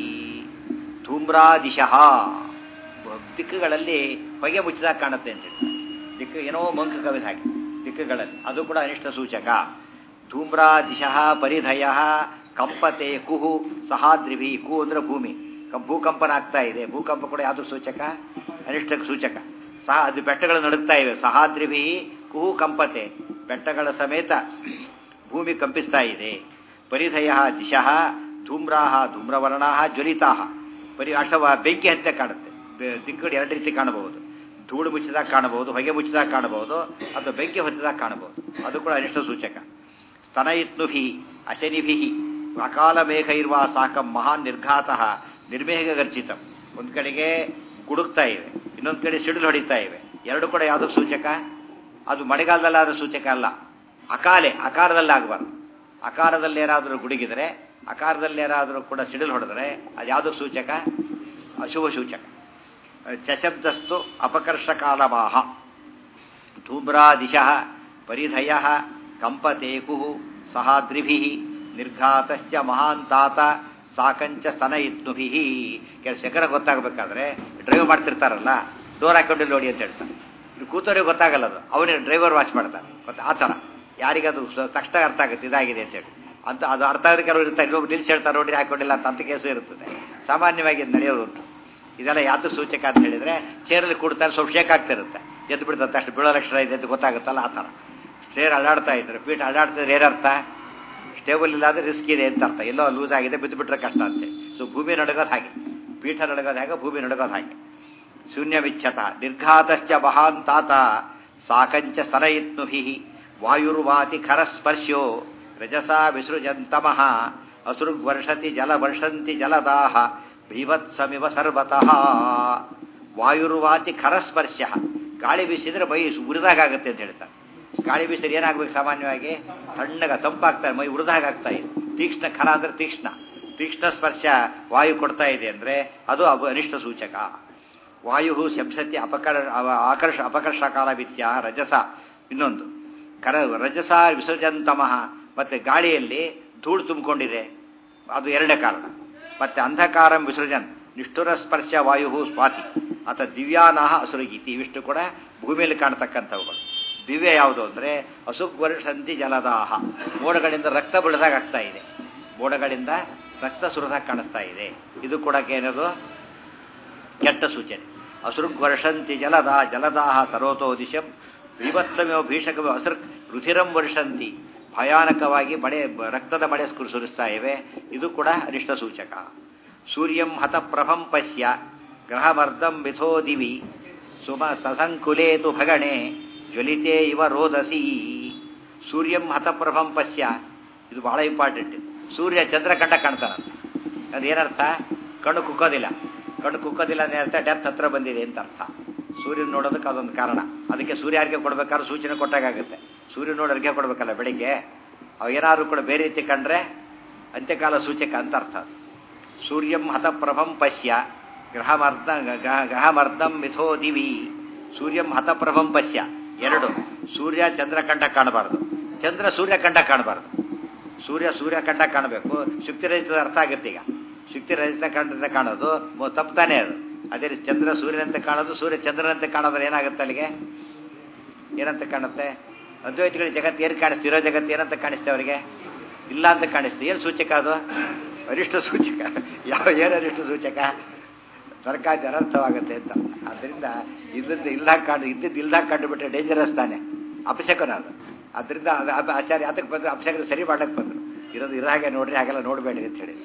A: ಧೂಮ್ರಾದಿಶಃ ದಿಕ್ಕುಗಳಲ್ಲಿ ಹೊಗೆ ಮುಚ್ಚಿದಾಗ ಕಾಣುತ್ತೆ ಅಂತ ಹೇಳಿ ದಿಕ್ಕು ಏನೋ ಮಂಕು ಕವಿದ ಹಾಗೆ ದಿಕ್ಕುಗಳಲ್ಲಿ ಅದು ಕೂಡ ಅನಿಷ್ಟ ಸೂಚಕ ಧೂಮ್ರಾದಿಶಃ ಪರಿಧಯ ಕಂಪತೆ ಕುಹು ಸಹಾದ್ರಿಭಿ ಕು ಅಂದ್ರೆ ಭೂಮಿ ಕ- ಭೂಕಂಪನ ಆಗ್ತಾ ಇದೆ ಭೂಕಂಪ ಕೂಡ ಯಾವುದು ಸೂಚಕ ಅನಿಷ್ಟಕ್ಕೆ ಸೂಚಕ ಸಹ ಅದು ಬೆಟ್ಟಗಳು ನಡುಗ್ತಾ ಇವೆ ಸಹಾದ್ರಿಭಿ ಕುಹು ಕಂಪತೆ ಬೆಟ್ಟಗಳ ಸಮೇತ ಭೂಮಿ ಕಂಪಿಸ್ತಾ ಇದೆ ಪರಿಧಯ ದಿಶಃ ಧೂಮ್ರಾಹ ಧೂಮ್ರವರ್ಣಾ ಜ್ವಲಿತಾ ಪರಿ ಅಷ್ಟವ ಬೆಂಕಿ ಹತ್ತೆ ಕಾಣುತ್ತೆ ಬೆ- ದಿಕ್ಕುಗಳು ಎರಡು ರೀತಿ ಕಾಣಬಹುದು ಧೂಳು ಮುಚ್ಚಿದಾಗ ಕಾಣಬಹುದು ಹೊಗೆ ಮುಚ್ಚಿದಾಗ ಕಾಣಬಹುದು ಅಥವಾ ಬೆಂಕಿ ಹೊತ್ತಿದಾಗ ಕಾಣಬಹುದು ಅದು ಕೂಡ ಅನಿಷ್ಟ ಸೂಚಕ ಸ್ತನಯಿತ್ನುಭಿ ಅಶನಿಭಿ ಅಕಾಲ ಮೇಘ ಇರುವ ಸಾಕಂ ಮಹಾನ್ ನಿರ್ಘಾತ ನಿರ್ಮೇಘ ಗರ್ಜಿತಂ ಒಂದು ಕಡೆಗೆ ಗುಡುಕ್ತಾ ಇವೆ ಇನ್ನೊಂದು ಕಡೆ ಸಿಡಿಲು ಹೊಡಿತಾ ಇವೆ ಎರಡು ಕೂಡ ಯಾವುದು ಸೂಚಕ ಅದು ಮಳೆಗಾಲದಲ್ಲಾದ ಸೂಚಕ ಅಲ್ಲ ಅಕಾಲೆ ಅಕಾರದಲ್ಲಿ ಆಗಬಾರ್ದು ಅಕಾರದಲ್ಲಿ ಏನಾದರೂ ಗುಡುಗಿದರೆ ಅಕಾರದಲ್ಲಿ ಏನಾದರೂ ಕೂಡ ಸಿಡಿಲು ಹೊಡೆದರೆ ಅದು ಯಾವುದು ಸೂಚಕ ಅಶುಭ ಸೂಚಕ ಚಶಬ್ದಸ್ತು ಅಪಕರ್ಷಕಾಲವಾಹ ಧೂಮ್ರಾದಿಶಃ ಪರಿಧಯ ಕಂಪತೇಕು ಸಹಾದ್ರಿಭಿ ನಿರ್ಘಾತಶ್ಚ ಮಹಾಂತಾತ ಸಾಕಂಚ ಸ್ತನಯಿತ್ನುಭಿ ಕೆಲ ಶೇಖರ ಗೊತ್ತಾಗಬೇಕಾದ್ರೆ ಡ್ರೈವ್ ಮಾಡ್ತಿರ್ತಾರಲ್ಲ ಡೋರ್ ಹಾಕೊಂಡು ನೋಡಿ ಅಂತ ಹೇಳ್ತಾರೆ ಇದು ಕೂತವ್ರಿಗೆ ಗೊತ್ತಾಗಲ್ಲ ಅದು ಅವನೇ ಡ್ರೈವರ್ ವಾಚ್ ಮಾಡ್ತಾರೆ ಮತ್ತೆ ಆ ಥರ ಯಾರಿಗದು ಸ- ತಕ್ಷಣ ಅರ್ಥ ಆಗುತ್ತೆ ಇದಾಗಿದೆ ಅಂತೇಳಿ ಅಂತ ಅದು ಅರ್ಥ ಆದ್ರೆ ಕೆಲವರು ಇರ್ತಾರೆ ಇನ್ನೊಬ್ರು ನಿಲ್ಸಿ ಹೇಳ್ತಾರೆ ನೋಡಿ ಹಾಕೊಂಡಿಲ್ಲ ಅಂತ ಅಂತ ಕೇಸು ಇರುತ್ತದೆ ಸಾಮಾನ್ಯವಾಗಿ ಇದು ನಡೆಯೋದುಂಟು ಇದೆಲ್ಲ ಯಾವುದು ಸೂಚಕ ಅಂತ ಹೇಳಿದ್ರೆ ಚೇರಲ್ಲಿ ಕೂಡ್ತಾರೆ ಸ್ವಲ್ಪ ಶೇಕ್ ಆಗ್ತಿರುತ್ತೆ ಎದ್ದು ಬಿಡ್ತಂತೆ ಅಷ್ಟು ಬೀಳೋ ಲಕ್ಷಣ ಇದೆ ಅಂತ ಗೊತ್ತಾಗುತ್ತಲ್ಲ ಆ ಥರ ಚೇರ್ ಅಳ್ಳಾಡ್ತಾ ಇದ್ರೆ ಪೀಠ ಅಳ್ಳಾಡ್ತಿದ್ರೆ ಏನರ್ಥ ಸ್ಟೇಬಲ್ ಇಲ್ಲ ಅಂದ್ರೆ ರಿಸ್ಕ್ ಇದೆ ಅಂತ ಅರ್ಥ ಎಲ್ಲೋ ಲೂಸ್ ಆಗಿದೆ ಬಿದ್ದು ಬಿಟ್ರೆ ಕಷ್ಟ ಅಂತೇಳಿ ಸೊ ಭೂಮಿ ನಡಗೋದು ಹಾಗೆ ಪೀಠ ನಡಗೋದು ಹಾಗೆ ಭೂಮಿ ನಡಗೋದು ಹಾಗೆ ಶೂನ್ಯ ವಿಚ್ಛತ ನಿರ್ಘಾತಶ್ಚ ಮಹಾಂತಾತ ಸಾಕಂಚ ಸ್ತನಯಿತ್ನುಭಿ ವಾಯುರ್ವಾತಿ ಖರಸ್ಪರ್ಶ್ಯೋ ರಜಸಾ ವಿಸೃಜಂತಮಃ ಅಸೃಗ್ವರ್ಷತಿ ಜಲ ವರ್ಷಂತಿ ಜಲದಾಹ ಭೀಭತ್ಸಮಿವ ಸರ್ವತಃ ವಾಯುರ್ವಾತಿ ಖರಸ್ಪರ್ಶ ಗಾಳಿ ಬೀಸಿದ್ರೆ ಮೈ ಉರಿದಾಗುತ್ತೆ ಅಂತ ಹೇಳ್ತಾರೆ ಗಾಳಿ ಬೀಸಿದ್ರೆ ಏನಾಗ್ಬೇಕು ಸಾಮಾನ್ಯವಾಗಿ ತಣ್ಣಗ ತಂಪಾಗ್ತಾರೆ ಮೈ ಉರಿದಾಗ್ತಾ ಇದೆ ತೀಕ್ಷ್ಣ ಖರ ಅಂದ್ರೆ ತೀಕ್ಷ್ಣ ತೀಕ್ಷ್ಣ ಸ್ಪರ್ಶ ವಾಯು ಕೊಡ್ತಾ ಇದೆ ಅಂದ್ರೆ ಅದು ಅಬ- ಅನಿಷ್ಟ ಸೂಚಕ ವಾಯು ಶಂಸತಿ ಅಪಕರ ಅವ- ಆಕರ್ಷ ಅಪಕರ್ಷ ಕಾಲ ವಿದ್ಯ ರಜಸ ಇನ್ನೊಂದು ಕರ ರಜಸ ವಿಸರ್ಜಂತಮಃ ಮತ್ತೆ ಗಾಳಿಯಲ್ಲಿ ಧೂಳು ತುಂಬಿಕೊಂಡಿದೆ ಅದು ಎರಡನೇ ಕಾರಣ ಮತ್ತೆ ಅಂಧಕಾರಂ ವಿಸರ್ಜನ್ ನಿಷ್ಠುರ ಸ್ಪರ್ಶ ವಾಯು ಸ್ವಾತಿ ಅಥವಾ ದಿವ್ಯಾನಾಹ ಅಸುರಗೀತಿ ಇವಿಷ್ಟು ಕೂಡ ಭೂಮಿಯಲ್ಲಿ ಕಾಣತಕ್ಕಂಥವುಗಳು ದಿವ್ಯ ಯಾವುದು ಅಂದರೆ ಅಸುಗ್ವರ್ಷಂತಿ ಜಲದಾಹ ಮೋಡಗಳಿಂದ ರಕ್ತ ಬೆಳೆದಾಗ ಆಗ್ತಾ ಇದೆ ಮೋಡಗಳಿಂದ ರಕ್ತ ಸುರಿದಾಗ ಕಾಣಿಸ್ತಾ ಇದೆ ಇದು ಕೂಡ ಏನದು ಕೆಟ್ಟ ಸೂಚನೆ ಅಸೃಗ್ ವರ್ಷಂತಿ ಜಲದ ಜಲದಾಹ ಸರೋತೋ ದಿಶಂ ವಿಭತ್ಸಮೋ ಭೀಷಕವೋ ಅಸೃಕ್ ರುಧಿರಂ ವರ್ಷಂತಿ ಭಯಾನಕವಾಗಿ ಮಳೆ ರಕ್ತದ ಮಳೆ ಸುರು- ಸುರಿಸ್ತಾ ಇವೆ ಇದು ಕೂಡ ಅನಿಷ್ಟ ಸೂಚಕ ಸೂರ್ಯಂ ಹತಪ್ರಭಂ ಪಶ್ಯ ಗ್ರಹಮರ್ಧಂ ಮಿಥೋ ದಿವಿ ಸುಮ ಸಸಂಕುಲೇತು ಭಗಣೆ ಜ್ವಲಿತೆ ಇವ ರೋದಸಿ ಸೂರ್ಯಂ ಹತಪ್ರಭಂ ಪಶ್ಯ ಇದು ಬಹಳ ಇಂಪಾರ್ಟೆಂಟ್ ಸೂರ್ಯ ಚಂದ್ರಕಂಡ ಕಾಣ್ತಾನಂತ ಅದೇನರ್ಥ ಕಣ್ಣು ಕುಕ್ಕೋದಿಲ್ಲ ಕಣ್ಣು ಕುಕ್ಕೋದಿಲ್ಲ ಅಂದ್ರೆ ಅರ್ಥ ಡೆತ್ ಹತ್ರ ಬಂದಿದೆ ಅಂತ ಅರ್ಥ ಸೂರ್ಯನ ನೋಡೋದಕ್ಕೆ ಅದೊಂದು ಕಾರಣ ಅದಕ್ಕೆ ಸೂರ್ಯ ಅರ್ಘ್ಯ ಕೊಡ್ಬೇಕಾದ್ರೆ ಸೂಚನೆ ಕೊಟ್ಟಾಗುತ್ತೆ ಸೂರ್ಯ ನೋಡಿ ಅರ್ಘ್ಯ ಕೊಡ್ಬೇಕಲ್ಲ ಬೆಳಿಗ್ಗೆ ಅವು ಏನಾದ್ರು ಕೂಡ ಬೇರೆ ರೀತಿ ಕಂಡ್ರೆ ಅಂತ್ಯಕಾಲ ಸೂಚಕ ಅಂತ ಅರ್ಥ ಅದು. ಸೂರ್ಯಂ ಹತಪ್ರಭಂ ಪಶ್ಯ ಗ್ರಹಮರ್ಧ ಗ- ಗ್ರಹಮರ್ಧಂ ಮಿಥೋ ದಿವಿ ಸೂರ್ಯಂ ಹತಪ್ರಭಂ ಪಶ್ಯ ಎರಡು ಸೂರ್ಯ ಚಂದ್ರಕಂಡ ಕಾಣಬಾರದು ಚಂದ್ರ ಸೂರ್ಯಕಂಡ ಕಾಣಬಾರದು ಸೂರ್ಯ ಸೂರ್ಯಕಂಡ ಕಾಣಬೇಕು ಶುಕ್ತಿರಹಿತದ ಅರ್ಥ ಆಗುತ್ತೆ ಈಗ ಶುಕ್ತಿರಹಿತ ಕಂಡಂತೆ ಕಾಣೋದು ಮೊ- ತಪ್ಪಾನೆ ಅದು ಅದೇ ರೀತಿ ಚಂದ್ರ ಸೂರ್ಯನಂತೆ ಕಾಣೋದು ಸೂರ್ಯ ಚಂದ್ರನಂತೆ ಕಾಣೋದ್ರೆ ಏನಾಗುತ್ತೆ ಅಲ್ಲಿಗೆ ಏನಂತ ಕಾಣುತ್ತೆ ಅದ್ವೈತಗಳ ಜಗತ್ತು ಏನು ಕಾಣಿಸ್ತು ಇರೋ ಜಗತ್ತು ಏನಂತ ಕಾಣಿಸ್ತೇವೆ ಅವರಿಗೆ ಇಲ್ಲ ಅಂತ ಕಾಣಿಸ್ತು ಏನು ಸೂಚಕ ಅದು ಅರಿಷ್ಟ ಸೂಚಕ ಯಾವ ಏನು ಅರಿಷ್ಟ ಸೂಚಕ ಸರ್ಕಾರ ಅನರ್ಥವಾಗುತ್ತೆ ಅಂತ ಆದ್ದರಿಂದ ಇದ್ದದ್ದು ಇಲ್ದಾಗ ಕಾಣು ಇದ್ದದ್ದು ಇಲ್ದಾಗ ಕಂಡುಬಿಟ್ರೆ ಡೇಂಜರಸ್ ತಾನೆ ಅಪಶಕನ ಅದು ಅದರಿಂದ ಅದು ಅಪ- ಆಚಾರ್ಯ ಅದಕ್ಕೆ ಬಂದರು ಅಪಶಕನ ಸರಿ ಮಾಡಕ್ಕೆ ಬಂದರು ಇರೋದು ಇರೋ ಹಾಗೆ ನೋಡ್ರಿ ಹಾಗೆಲ್ಲ ನೋಡಬೇಡಿ ಅಂತ ಹೇಳಿ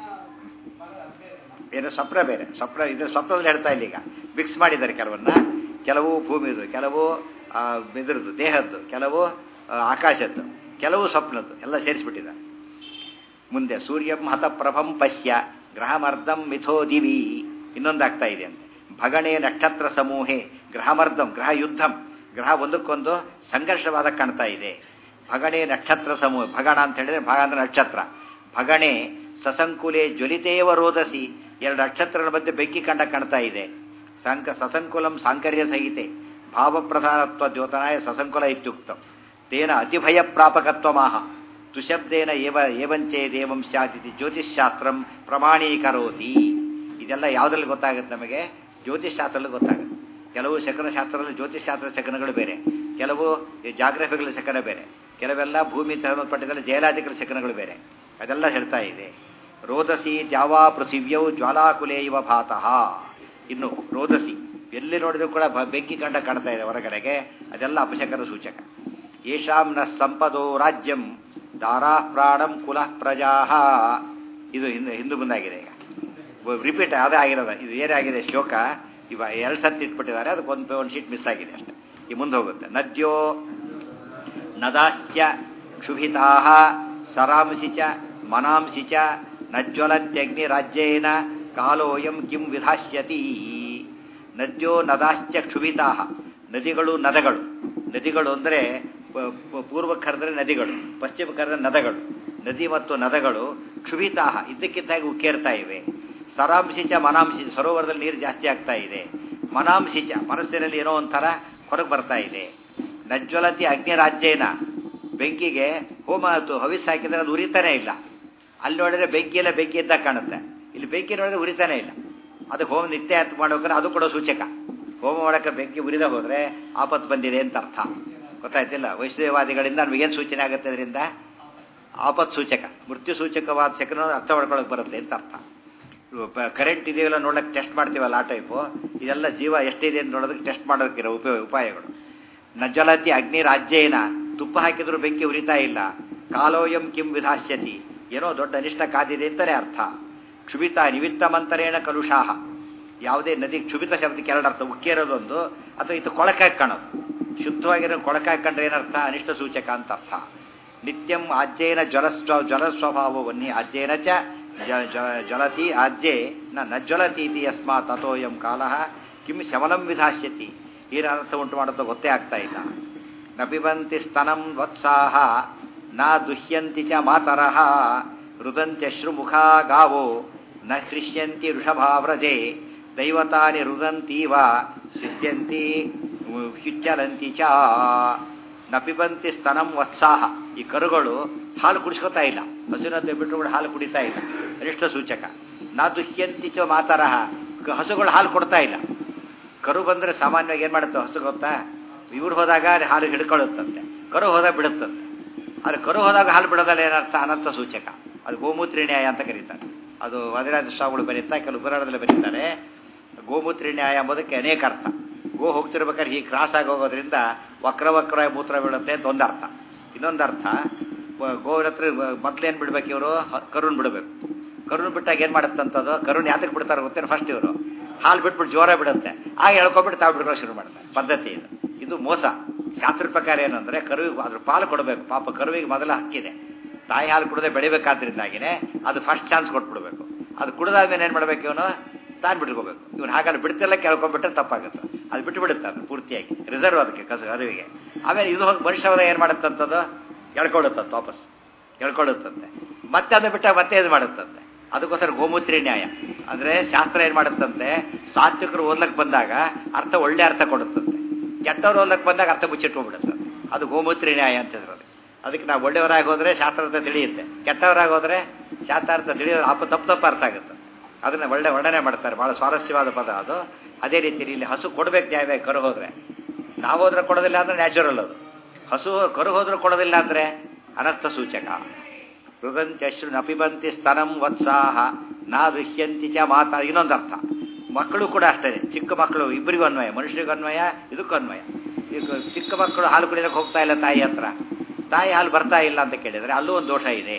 A: ಏನು ಸ್ವಪ್ನ ಬೇರೆ ಸ್ವಪ್ನ ಇದು ಸ್ವಪ್ನದಲ್ಲಿ ಹೇಳ್ತಾ ಇಲ್ಲ ಈಗ ಮಿಕ್ಸ್ ಮಾಡಿದ್ದಾರೆ ಕೆಲವನ್ನ ಕೆಲವು ಭೂಮಿದು ಕೆಲವು ಆ, ಇದ್ರದ್ದು ದೇಹದ್ದು ಕೆಲವು ಆ, ಆಕಾಶದ್ದು ಕೆಲವು ಸ್ವಪ್ನದ್ದು ಎಲ್ಲ ಸೇರಿಸ್ಬಿಟ್ಟಿದ್ದಾರೆ ಮುಂದೆ ಸೂರ್ಯಂ ಹತಪ್ರಭಂ ಪಶ್ಯ ಗ್ರಹಮರ್ಧಂ ಮಿಥೋ ದಿವಿ ಇನ್ನೊಂದಾಗ್ತಾ ಇದೆ ಅಂತೆ ಭಗಣೆ ನಕ್ಷತ್ರ ಸಮೂಹೆ ಗ್ರಹಮರ್ಧಂ ಗ್ರಹ ಯುದ್ಧಂ ಗ್ರಹ ಒಂದಕ್ಕೊಂದು ಸಂಘರ್ಷವಾದ ಕಾಣ್ತಾ ಇದೆ ಭಗಣೆ ನಕ್ಷತ್ರ ಸಮೂಹ ಭಗಣ ಅಂತ ಹೇಳಿದ್ರೆ ಭಗ ಅಂದ್ರೆ ನಕ್ಷತ್ರ ಭಗಣೆ ಸಸಂಕುಲೆ ಜ್ವಲಿತೇವ ರೋದಸಿ ಎರಡು ನಕ್ಷತ್ರಗಳ ಮಧ್ಯೆ ಬೆಂಕಿ ಕಂಡ ಕಾಣ್ತಾ ಇದೆ ಸಂಕ ಸಸಂಕುಲಂ ಸಾಂಕರ್ಯ ಸಹಿತೆ ಭಾವಪ್ರಧಾನತ್ವ ದ್ಯೋತನಾಯ ಸಸಂಕುಲ ಇತ್ಯುಕ್ತಂ ತೇನ ಅತಿಭಯ ಪ್ರಾಪಕತ್ವಮಾಹ ತುಶಬ್ದೇನ ಏವ ಏವಂಚೇದೇವಂ ಸ್ಯಾತಿಥಿ ಜ್ಯೋತಿಷ್ಶಾಸ್ತ್ರಂ ಪ್ರಮಾಣೀಕರೋತಿ ಇದೆಲ್ಲ ಯಾವುದ್ರಲ್ಲಿ ಗೊತ್ತಾಗುತ್ತೆ ನಮಗೆ ಜ್ಯೋತಿಷ್ಶಾಸ್ತ್ರದಲ್ಲಿ ಗೊತ್ತಾಗುತ್ತೆ ಕೆಲವು ಶಕನಶಾಸ್ತ್ರದಲ್ಲಿ ಜ್ಯೋತಿಷ್ಶಾಸ್ತ್ರದ ಶಕನಗಳು ಬೇರೆ ಕೆಲವು ಜಾಗ್ರಫಿಗಳ ಶಕನ ಬೇರೆ ಕೆಲವೆಲ್ಲ ಭೂಮಿ ಸಂಬಂಧಪಟ್ಟಿದ್ದಲ್ಲಿ ಜಯಲಾದಿಕರ ಶಕನಗಳು ಬೇರೆ ಅದೆಲ್ಲ ಹೇಳ್ತಾ ಇದೆ ರೋದಸಿ ದ್ಯಾವಾ ಪೃಥಿವ್ಯೌ ಜ್ವಾಲಾಕುಲೆ ಇವ ಭಾತಃ ಇನ್ನು ರೋದಸಿ ಎಲ್ಲಿ ನೋಡಿದ್ರು ಕೂಡ ಬ- ಬೆಂಕಿ ಕಂಡ ಕಾಣ್ತಾ ಇದೆ ಹೊರಗಡೆಗೆ ಅದೆಲ್ಲ ಅಪಶಕರ ಸೂಚಕ ಯೇಷಾಂ ನ ಸಂಪದೋ ರಾಜ್ಯಂ ದಾರಾ ಪ್ರಾಣಂ ಕುಲಃ ಪ್ರಜಾ ಇದು ಹಿಂದೆ ಹಿಂದೂ ಮುಂದಾಗಿದೆ ಈಗ ರಿಪೀಟ್ ಅದೇ ಆಗಿರೋದ ಇದು ಏನೇ ಆಗಿದೆ ಶ್ಲೋಕ ಇವ ಎರಡು ಸರ್ತಿ ಇಟ್ಬಿಟ್ಟಿದ್ದಾರೆ ಅದಕ್ಕೆ ಒಂದು ಒಂದು ಶೀಟ್ ಮಿಸ್ ಆಗಿದೆ ಅಷ್ಟೇ ಈ ಮುಂದೆ ಹೋಗುತ್ತೆ ನದ್ಯೋ ನದಾಶ್ಚ ಕ್ಷುಭಿತಾ ಸರಾಂಸಿ ಚ ಮನಾಂಸಿ ಚ ನಜ್ವಲತ್ಯಗ್ನಿ ರಾಜ್ಯೇನ ಕಾಲೋಯಂ ಕಿಂ ವಿಧಾಸ್ಯತಿ ನದ್ಯೋ ನದಾಶ್ಚ ಕ್ಷುಭಿತಾ ನದಿಗಳು ನದಗಳು ನದಿಗಳು ಅಂದರೆ ಪೂರ್ವಕ್ಕೆ ಕರೆದ್ರೆ ನದಿಗಳು ಪಶ್ಚಿಮ ಕರೆದ್ರೆ ನದಗಳು ನದಿ ಮತ್ತು ನದಗಳು ಕ್ಷುಭಿತಾ ಇದ್ದಕ್ಕಿದ್ದಾಗಿ ಉಕ್ಕೇರ್ತಾ ಇವೆ ಸರಾಂಶಿಚ ಮನಾಂಶಿ ಸರೋವರದಲ್ಲಿ ನೀರು ಜಾಸ್ತಿ ಆಗ್ತಾ ಇದೆ ಮನಾಂಶಿಚ ಮನಸ್ಸಿನಲ್ಲಿ ಏನೋ ಒಂಥರ ಹೊರಗೆ ಬರ್ತಾ ಇದೆ ನಜ್ವಲತಿ ಅಗ್ನಿರಾಜ್ಯೇನ ಬೆಂಕಿಗೆ ಹೋಮ ಅದು ಹವಿಸ್ ಹಾಕಿದ್ರೆ ಅದು ಉರಿತಾನೆ ಇಲ್ಲ ಅಲ್ಲಿ ನೋಡಿದ್ರೆ ಬೆಂಕಿ ಎಲ್ಲ ಬೆಂಕಿ ಇದ್ದಾಗ ಕಾಣುತ್ತೆ ಇಲ್ಲಿ ಬೆಂಕಿ ನೋಡಿದ್ರೆ ಉರಿತಾನೆ ಇಲ್ಲ ಅದಕ್ಕೆ ಹೋಮ ನಿತ್ಯ ಹತ್ತು ಮಾಡ್ಬೇಕಾದ್ರೆ ಅದು ಕೂಡ ಸೂಚಕ ಹೋಮ ಮಾಡೋಕೆ ಬೆಂಕಿ ಉರಿದ ಹೋದ್ರೆ ಆಪತ್ತು ಬಂದಿದೆ ಅಂತ ಅರ್ಥ ಗೊತ್ತಾಯ್ತಿಲ್ಲ ವೈಷ್ಣವವಾದಿಗಳಿಂದ ನಮಗೇನು ಸೂಚನೆ ಆಗುತ್ತೆ ಅದರಿಂದ ಆಪತ್ ಸೂಚಕ ಮೃತ್ಯು ಸೂಚಕವಾದ ಶಕನ ಅರ್ಥ ಮಾಡ್ಕೊಳಕ್ ಬರುತ್ತೆ ಅಂತ ಅರ್ಥ ಕರೆಂಟ್ ಇದೆಯಲ್ಲ ನೋಡಕ್ಕೆ ಟೆಸ್ಟ್ ಮಾಡ್ತೀವಲ್ಲ ಆ ಟೈಪು ಇದೆಲ್ಲ ಜೀವ ಎಷ್ಟಿದೆ ಅಂತ ನೋಡೋದಕ್ಕೆ ಟೆಸ್ಟ್ ಮಾಡೋದಕ್ಕಿರೋ ಉಪಯೋಗ ಉಪಾಯಗಳು ನಜ್ಜಲತಿ ಅಗ್ನಿ ರಾಜ್ಯೇನ ತುಪ್ಪ ಹಾಕಿದ್ರು ಬೆಂಕಿ ಉರಿತಾ ಇಲ್ಲ ಕಾಲೋಯಂ ಕಿಂ ವಿಧಾಸ್ಯತಿ ಏನೋ ದೊಡ್ಡ ಅನಿಷ್ಟ ಕಾದಿದೆ ಅಂತಾನೆ ಅರ್ಥ ಕ್ಷುಭಿತ ನಿಮಿತ್ತ ಮಂತರೇಣ ಕಲುಷಾಹ ಯಾವುದೇ ನದಿ ಕ್ಷುಭಿತ ಶಬ್ದಕ್ಕೆ ಎರಡು ಅರ್ಥ ಉಕ್ಕೇರೋದೊಂದು ಅಥವಾ ಇದು ಕೊಳಕಾಗಿ ಕಾಣೋದು ಶುದ್ಧವಾಗಿರೋ ಕೊಳಕಾಗಿ ಕಂಡ್ರೆ ಏನರ್ಥ ಅನಿಷ್ಟ ಸೂಚಕ ಅಂತ ಅರ್ಥ ನಿತ್ಯಂ ಆಜ್ಯೇನ ಜಲಸ್ವ ಜಲಸ್ವಭಾವವನ್ನಿ ಆಜ್ಯೇನ ಚ ಜ- ಜ- ಜಲತಿ ಆಜ್ಯೆ ನ ನಜ್ವಲತಿ ಇತಿ ಯಸ್ಮಾತ್ ತಥೋಯಂ ಕಾಲಃ ಕಿಂ ಶಮಲಂ ವಿಧಾಸ್ಯತಿ ಏನು ಅರ್ಥ ಉಂಟು ಮಾಡುತ್ತೋ ಗೊತ್ತೇ ಆಗ್ತಾ ಇಲ್ಲ ನ ಪಿಬಂತಿ ಸ್ತನಂ ವತ್ಸಾಹ ನ ದುಹ್ಯಂತಿ ಚ ಮಾತರಃ ರುದಂತ್ಯಶ್ರುಮುಖಾ ಗಾವೋ ನ ಹೃಷ್ಯಂತಿ ವೃಷಭಾವ್ರಜೆ ದೈವತಾನಿ ರುದಂತೀವ ಸಿದ್ಧ್ಯಂತಿ ಹ್ಯುಚ್ಚಲಂತಿ ಚ ನ ಪಿಬಂತಿ ಸ್ತನಂ ವತ್ಸಾಹ ಈ ಕರುಗಳು ಹಾಲು ಕುಡಿಸ್ಕೊತಾ ಇಲ್ಲ ಹಸುವಿನ ಬಿಟ್ಟರು ಕೂಡ ಹಾಲು ಕುಡಿತಾ ಇಲ್ಲ ಅನಿಷ್ಟ ಸೂಚಕ ನಾ ದುಹ್ಯಂತಿ ಚ ಮಾತರಹ ಕ- ಹಸುಗಳು ಹಾಲು ಕೊಡ್ತಾ ಇಲ್ಲ ಕರು ಬಂದರೆ ಸಾಮಾನ್ಯವಾಗಿ ಏನು ಮಾಡುತ್ತೆ ಹಸು ಗೊತ್ತಾ ಇವ್ರು ಹೋದಾಗ ಹಾಲು ಹಿಡ್ಕೊಳ್ಳುತ್ತಂತೆ ಕರು ಹೋದಾಗ ಬಿಡುತ್ತಂತೆ ಆದರೆ ಕರು ಹೋದಾಗ ಹಾಲು ಬಿಡೋದಲ್ಲ ಏನರ್ಥ ಅನರ್ಥ ಸೂಚಕ ಅದು ಗೋಮೂತ್ರಿ ನ್ಯಾಯ ಅಂತ ಕರೀತಾರೆ ಅದು ವದಿರಾಜ ಸ್ವಾಮಿಗಳು ಬರೀತಾ ಕೆಲವು ಪುರಾಣದಲ್ಲಿ ಬರೀತಾರೆ ಗೋಮೂತ್ರಿ ನ್ಯಾಯ ಎಂಬುದಕ್ಕೆ ಅನೇಕ ಅರ್ಥ ಗೋ ಹೋಗ್ತಿರ್ಬೇಕಾದ್ರೆ ಹೀಗೆ ಕ್ರಾಸ್ ಆಗಿ ಹೋಗೋದ್ರಿಂದ ವಕ್ರ ವಕ್ರ ಮೂತ್ರ ಬೀಳುತ್ತೆ ಅಂತ ಒಂದು ಅರ್ಥ ಇನ್ನೊಂದು ಅರ್ಥ ವ- ಗೋವಿನ ಹತ್ರ ಮೊದ್ಲೇನು ಬಿಡ್ಬೇಕು ಇವರು ಕರುಣ್ ಬಿಡಬೇಕು ಕರುಣ್ ಬಿಟ್ಟಾಗ ಏನು ಮಾಡುತ್ತಂತದ್ದು ಕರುಣ್ ಯಾತಕ್ಕೆ ಬಿಡ್ತಾರೆ ಗೊತ್ತೇನು ಫಸ್ಟ್ ಇವರು ಹಾಲು ಬಿಟ್ಬಿಟ್ಟು ಜೋರ ಬಿಡುತ್ತೆ ಆಗ ಎಳ್ಕೊಬಿಟ್ಟು ತಾವು ಬಿಡ್ಕೊಳ್ಳೋ ಶುರು ಮಾಡ್ತಾರೆ ಪದ್ಧತಿ ಇದು ಇದು ಮೋಸ ಶಾಸ್ತ್ರ ಪ್ರಕಾರ ಏನಂದ್ರೆ ಕರುವಿಗೆ ಅದ್ರ ಪಾಲು ಕೊಡಬೇಕು ಪಾಪ ಕರುವಿಗೆ ಮೊದಲ ಹಕ್ಕಿದೆ ತಾಯಿ ಹಾಲು ಕುಡದೆ ಬೆಳಿಬೇಕಾದ್ರಿಂದಾಗಿನೇ ಅದು ಫಸ್ಟ್ ಚಾನ್ಸ್ ಕೊಟ್ಬಿಡ್ಬೇಕು ಅದು ಕುಡಿದಾದ್ಮೇಲೆ ಏನು ಮಾಡ್ಬೇಕು ಇವನು ತಾನು ಬಿಟ್ಕೋಬೇಕು ಇವನು ಹಾಗಾದ್ರೆ ಬಿಡ್ತಿಲ್ಲ ಕೇಳ್ಕೊಂಡ್ಬಿಟ್ರೆ ತಪ್ಪಾಗುತ್ತೆ ಅದು ಬಿಟ್ಟು ಬಿಡುತ್ತೆ ಅದು ಪೂರ್ತಿಯಾಗಿ ರಿಸರ್ವ್ ಅದಕ್ಕೆ ಕಸು ಅರಿವಿಗೆ ಆಮೇಲೆ ಇದು ಹೋಗಿ ಮನುಷ್ಯ ಹೋದಾಗ ಏನು ಮಾಡುತ್ತಂಥದ್ದು ಎಳ್ಕೊಳ್ಳುತ್ತಂತೆ ವಾಪಸ್ ಎಳ್ಕೊಳ್ಳುತ್ತಂತೆ ಮತ್ತೆ ಅದು ಬಿಟ್ಟಾಗ ಮತ್ತೆ ಇದು ಮಾಡುತ್ತಂತೆ ಅದಕ್ಕೋಸ್ಕರ ಗೋಮೂತ್ರಿ ನ್ಯಾಯ ಅಂದ್ರೆ ಶಾಸ್ತ್ರ ಏನ್ ಮಾಡುತ್ತಂತೆ ಸಾತ್ವಿಕರು ಓದ್ಲಕ್ ಬಂದಾಗ ಅರ್ಥ ಒಳ್ಳೆ ಅರ್ಥ ಕೊಡುತ್ತಂತೆ ಕೆಟ್ಟವ್ರು ಓದ್ಲಕ್ ಬಂದಾಗ ಅರ್ಥ ಮುಚ್ಚಿಟ್ಕೊಂಡ್ಬಿಡುತ್ತೆ ಅದು ಗೋಮೂತ್ರಿ ನ್ಯಾಯ ಅಂತ ಹೆಸರು ಅದಕ್ಕೆ. ಅದಕ್ಕೆ ನಾವು ಒಳ್ಳೆಯವರಾಗಿ ಹೋದ್ರೆ ಶಾಸ್ತ್ರಾರ್ಥ ತಿಳಿಯುತ್ತೆ ಕೆಟ್ಟವರಾಗಿ ಹೋದ್ರೆ ಶಾಸ್ತ್ರಾರ್ಥ ತಿಳಿಯೋದು ಅಪ್ಪ ತಪ್ಪು ತಪ್ಪು ಅರ್ಥ ಆಗುತ್ತೆ ಅದನ್ನ ಒಳ್ಳೆ ವರ್ಣನೆ ಮಾಡ್ತಾರೆ ಬಹಳ ಸ್ವಾರಸ್ಯವಾದ ಪದ ಅದು ಅದೇ ರೀತಿ ಇಲ್ಲಿ ಹಸು ಕೊಡ್ಬೇಕು ನ್ಯಾಯ ಕರು ಹೋದ್ರೆ ನಾವು ಹೋದ್ರೆ ಕೊಡೋದಿಲ್ಲ ಅಂದ್ರೆ ನ್ಯಾಚುರಲ್ ಅದು ಹಸು ಕರು ಹೋದ್ರೆ ಕೊಡೋದಿಲ್ಲ ಅಂದ್ರೆ ಅನರ್ಥ ಸೂಚಕ ರುದಂತ್ಯಶ್ರು ನಪಿಬಂತಿ ಸ್ತನಂ ವತ್ಸಾಹ ನಾ ದುಹ್ಯಂತಿ ಚ ಮಾತಾ ಇನ್ನೊಂದು ಅರ್ಥ ಮಕ್ಕಳು ಕೂಡ ಅಷ್ಟೇ ಚಿಕ್ಕ ಮಕ್ಕಳು ಇಬ್ಬರಿಗೂ ಅನ್ವಯ ಮನುಷ್ಯರಿಗೂ ಅನ್ವಯ ಇದಕ್ಕೂ ಅನ್ವಯ ಈಗ ಚಿಕ್ಕ ಮಕ್ಕಳು ಹಾಲು ಕುಡಿಯೋಕೆ ಹೋಗ್ತಾ ಇಲ್ಲ ತಾಯಿ ಹತ್ರ ತಾಯಿ ಹಾಲು ಬರ್ತಾ ಇಲ್ಲ ಅಂತ ಕೇಳಿದರೆ ಅಲ್ಲೂ ಒಂದು ದೋಷ ಇದೆ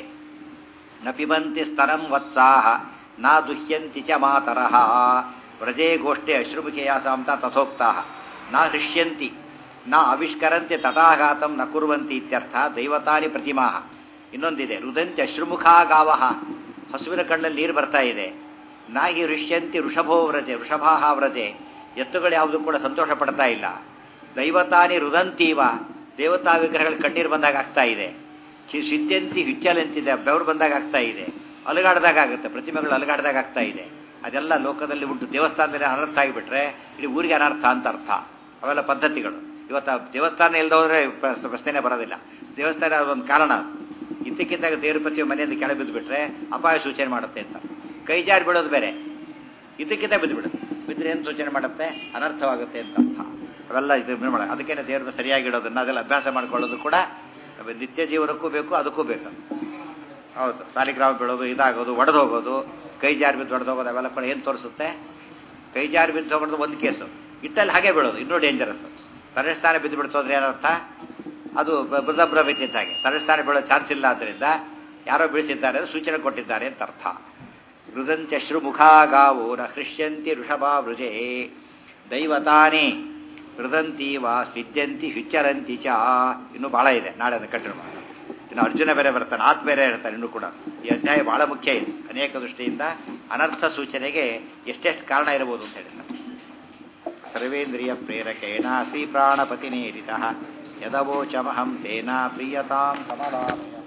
A: ನ ಪಿಬಂತಿ ಸ್ತನಂ ವತ್ಸಾಹ ನಾ ದುಹ್ಯಂತಿ ಚ ಮಾತರಃ ವ್ರಜೇ ಗೋಷ್ಠೆ ಅಶ್ರುಮುಖೇಯಾಸಾಂತ ತಥೋಕ್ತಾ ನಾ ಹೃಷ್ಯಂತಿ ನ ಆವಿಷ್ಕರಂತೆ ತಥಾಘಾತಂ ನ ಕುರುವಂತಿ ಇತ್ಯರ್ಥ ದೈವತಾನಿ ಪ್ರತಿಮಾ ಇನ್ನೊಂದಿದೆ ರುದಂತಿ ಅಶ್ರುಮುಖಾ ಗಾವಹ ಹಸುವಿನ ಕಣ್ಣಲ್ಲಿ ನೀರು ಬರ್ತಾ ಇದೆ ನಾಗಿ ಋಷ್ಯಂತಿ ವೃಷಭೋ ವ್ರಜೆ ವೃಷಭಾಹ ವ್ರಜೆ ಎತ್ತುಗಳು ಯಾವುದು ಕೂಡ ಸಂತೋಷ ಪಡ್ತಾ ಇಲ್ಲ ದೈವತಾನಿ ರುದಂತೀವ ದೇವತಾ ವಿಗ್ರಹಗಳು ಕಣ್ಣೀರು ಬಂದಾಗ ಆಗ್ತಾ ಇದೆ ಶಿ- ಸಿದ್ಧಂತಿ ಹಿಚ್ಚಲಂತಿದೆ ಬೆವರು ಬಂದಾಗ ಆಗ್ತಾ ಇದೆ ಅಲುಗಾಡ್ದಾಗ ಆಗುತ್ತೆ ಪ್ರತಿಮೆಗಳು ಅಲುಗಾಡ್ದಾಗ ಆಗ್ತಾ ಇದೆ ಅದೆಲ್ಲ ಲೋಕದಲ್ಲಿ ಉಂಟು ದೇವಸ್ಥಾನದಲ್ಲಿ ಅನರ್ಥ ಆಗಿಬಿಟ್ರೆ ಇಡೀ ಊರಿಗೆ ಅನರ್ಥ ಅಂತ ಅರ್ಥ ಅವೆಲ್ಲ ಪದ್ಧತಿಗಳು ಇವತ್ತು ಆ ದೇವಸ್ಥಾನ ಇಲ್ಲದ ಹೋದ್ರೆ ಪ್ರ- ಪ್ರಶ್ನೆನೇ ಬರೋದಿಲ್ಲ ದೇವಸ್ಥಾನ ಒಂದು ಕಾರಣ ಇದ್ದಕ್ಕಿದ್ದಾಗ ದೇವ್ರ ಪ್ರತಿ ಮನೆಯಿಂದ ಕೆಳ ಬಿದ್ದುಬಿಟ್ರೆ ಅಪಾಯ ಸೂಚನೆ ಮಾಡುತ್ತೆ ಅಂತ ಕೈ ಜಾರಿ ಬಿಡೋದು ಬೇರೆ ಇದ್ದಕ್ಕಿದ್ದ ಬಿದ್ದು ಬಿಡುತ್ತೆ ಬಿದ್ದರೆ ಏನು ಸೂಚನೆ ಮಾಡುತ್ತೆ ಅನರ್ಥವಾಗುತ್ತೆ ಅಂತ ಅರ್ಥ ಅವೆಲ್ಲ ಇದು ನಿರ್ಮಾಣ ಅದಕ್ಕೇನೆ ದೇವ್ರನ್ನ ಸರಿಯಾಗಿ ಇಡೋದನ್ನ ಅದೆಲ್ಲ ಅಭ್ಯಾಸ ಮಾಡ್ಕೊಳ್ಳೋದು ಕೂಡ ನಿತ್ಯ ಜೀವನಕ್ಕೂ ಬೇಕು ಅದಕ್ಕೂ ಬೇಕು ಹೌದು ಸಾಲಿಗ್ರಾಮ ಬೀಳೋದು ಇದಾಗೋದು ಒಡೆದು ಹೋಗೋದು ಕೈ ಜಾರಿ ಬಿದ್ದು ಒಡೆದು ಹೋಗೋದು ಅವೆಲ್ಲ ಕೂಡ ಏನು ತೋರಿಸುತ್ತೆ ಕೈ ಜಾರಿ ಬಿದ್ದು ಹೋಗೋದು ಒಂದು ಕೇಸು ಇಟ್ಟಲ್ಲಿ ಹಾಗೆ ಬೀಳೋದು ಇನ್ನೂ ಡೇಂಜರಸ್ ತಲೆಸ್ಥಾನ ಬಿದ್ದು ಬಿಡ್ತು ಅಂದ್ರೆ ಏನರ್ಥ ಅದು ಮೃತಭ್ರಮಿತಿ ಇದ್ದ ಹಾಗೆ ತಲೆಸ್ಥಾನ ಬೀಳೋ ಚಾನ್ಸ್ ಇಲ್ಲ ಆದ್ದರಿಂದ ಯಾರೋ ಬೀಳಿಸಿದ್ದಾರೆ ಅದು ಸೂಚನೆ ಕೊಟ್ಟಿದ್ದಾರೆ ಅಂತ ಅರ್ಥ ರುದಂತ್ಯಶ್ರು ಮುಖಾಗಾವೋ ನ ಹೃಷ್ಯಂತಿ ಋಷಭಾ ವೃಜೆ ದೈವತಾನೇ ರುದಂತಿ ವಾ ಸ್ವಿದ್ಯಂತಿ ಹುಚ್ಚರಂತಿ ಚ ಇನ್ನೂ ಬಹಳ ಇದೆ ನಾಳೆ ಅದನ್ನು ಕಂಟಿನ್ಯೂ ಮಾಡೋಣ ಇನ್ನು ಅರ್ಜುನ ಬೇರೆ ಬರ್ತಾನೆ ಆತ್ ಬೇರೆ ಇರ್ತಾನೆ ಇನ್ನೂ ಕೂಡ ಈ ಅಧ್ಯಾಯ ಬಹಳ ಮುಖ್ಯ ಇದೆ ಅನೇಕ ದೃಷ್ಟಿಯಿಂದ ಅನರ್ಥ ಸೂಚನೆಗೆ ಎಷ್ಟೆಷ್ಟು ಕಾರಣ ಇರಬಹುದು ಅಂತ ಹೇಳಿದ ಸರ್ವೇಂದ್ರಿಯ ಪ್ರೇರಕೇಣ ಶ್ರೀ ಪ್ರಾಣಪತಿನೇರಿತ ಯದವೋಚಮಹಂ ತೇನ ಪ್ರಿಯತಾಂ ಕಮಲಾಲಯ